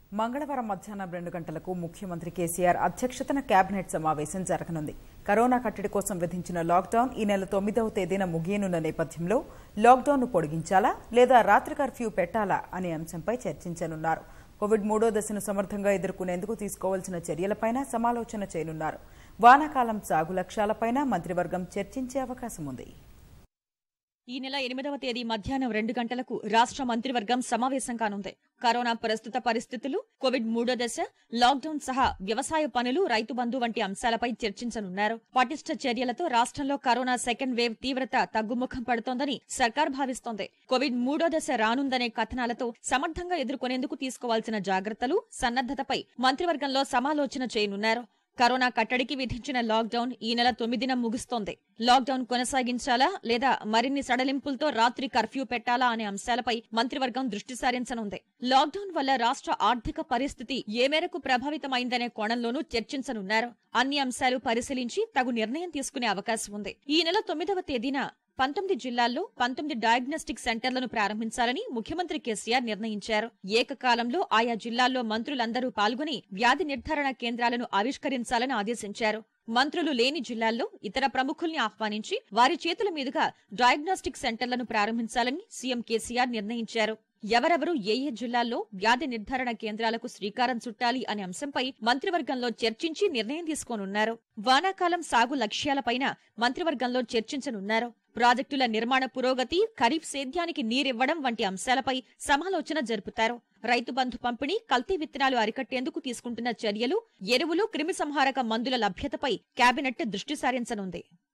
మంగళవారం మధ్యాహ్నం రెండు గంటలకు ముఖ్యమంత్రి కేసీఆర్ అధ్యక్షతన కేబినెట్ సమావేశం జరగనుంది కరోనా కట్టడి కోసం విధించిన లాక్డౌన్ ఈ నెల తొమ్మిదవ తేదీన ముగియనున్న నేపథ్యంలో లాక్డౌన్ను పొడిగించాలా లేదా రాత్రి కర్ఫ్యూ పెట్టాలా అనే అంశంపై చర్చించనున్నారు కోవిడ్ మూడో దశను సమర్థంగా ఎదుర్కొనేందుకు తీసుకోవాల్సిన చర్యలపైన సమాలోచన చేయనున్నారు వానాకాలం సాగు లక్ష్యాలపైన మంత్రివర్గం చర్చించే అవకాశం ఉంది ఈ నెల ఎనిమిదవ తేదీ మధ్యాహ్నం రెండు గంటలకు రాష్ట్ర మంత్రివర్గం సమావేశం కానుంది కరోనా ప్రస్తుత పరిస్థితులు కోవిడ్ మూడో దశ లాక్డౌన్ సహా వ్యవసాయ పనులు రైతు బంధు వంటి అంశాలపై చర్చించనున్నారు పటిష్ట చర్యలతో రాష్ట్రంలో కరోనా సెకండ్ వేవ్ తీవ్రత తగ్గుముఖం పడుతోందని సర్కార్ భావిస్తోంది కోవిడ్ మూడో దశ రానుందనే కథనాలతో సమర్థంగా ఎదుర్కొనేందుకు తీసుకోవాల్సిన జాగ్రత్తలు సన్నద్దతపై మంత్రివర్గంలో సమాలోచన చేయనున్నారు కరోనా కట్టడికి విధించిన లాక్డౌన్ ఈ నెల తొమ్మిదిన ముగుస్తోంది లాక్డౌన్ కొనసాగించాలా లేదా మరిన్ని సడలింపులతో రాత్రి కర్ఫ్యూ పెట్టాలా అనే అంశాలపై మంత్రివర్గం దృష్టి సారించనుంది లాక్డౌన్ వల్ల రాష్ట్ర ఆర్థిక పరిస్థితి ఏ మేరకు ప్రభావితమైందనే కోణంలోనూ చర్చించనున్నారు అన్ని అంశాలు పరిశీలించి తగు నిర్ణయం తీసుకునే అవకాశం ఉంది ఈ నెల తొమ్మిదవ తేదీన పంతొమ్మిది జిల్లాల్లో పంతొమ్మిది డయాగ్నోస్టిక్ సెంటర్లను ప్రారంభించాలని ముఖ్యమంత్రి కేసీఆర్ నిర్ణయించారు ఏకకాలంలో ఆయా జిల్లాల్లో మంత్రులందరూ పాల్గొని వ్యాధి నిర్ధారణ కేంద్రాలను ఆవిష్కరించాలని ఆదేశించారు మంత్రులు లేని జిల్లాల్లో ఇతర ప్రముఖుల్ని ఆహ్వానించి వారి చేతుల మీదుగా డయాగ్నోస్టిక్ సెంటర్లను ప్రారంభించాలని సీఎం కేసీఆర్ నిర్ణయించారు ఎవరెవరు ఏ ఏ జిల్లాల్లో వ్యాధి నిర్ధారణ కేంద్రాలకు శ్రీకారం చుట్టాలి అనే అంశంపై మంత్రివర్గంలో చర్చించి నిర్ణయం తీసుకోనున్నారు వానాకాలం సాగు లక్ష్యాలపైన మంత్రివర్గంలో చర్చించనున్నారు ప్రాజెక్టుల నిర్మాణ పురోగతి ఖరీఫ్ సేద్యానికి నీరివ్వడం వంటి అంశాలపై సమాలోచన జరుపుతారు రైతు బంధు పంపిణీ కల్తీ విత్తనాలు అరికట్టేందుకు తీసుకుంటున్న చర్యలు ఎరువులు క్రిమిసంహారక మందుల లభ్యతపై కేబినెట్ దృష్టి సారించనుంది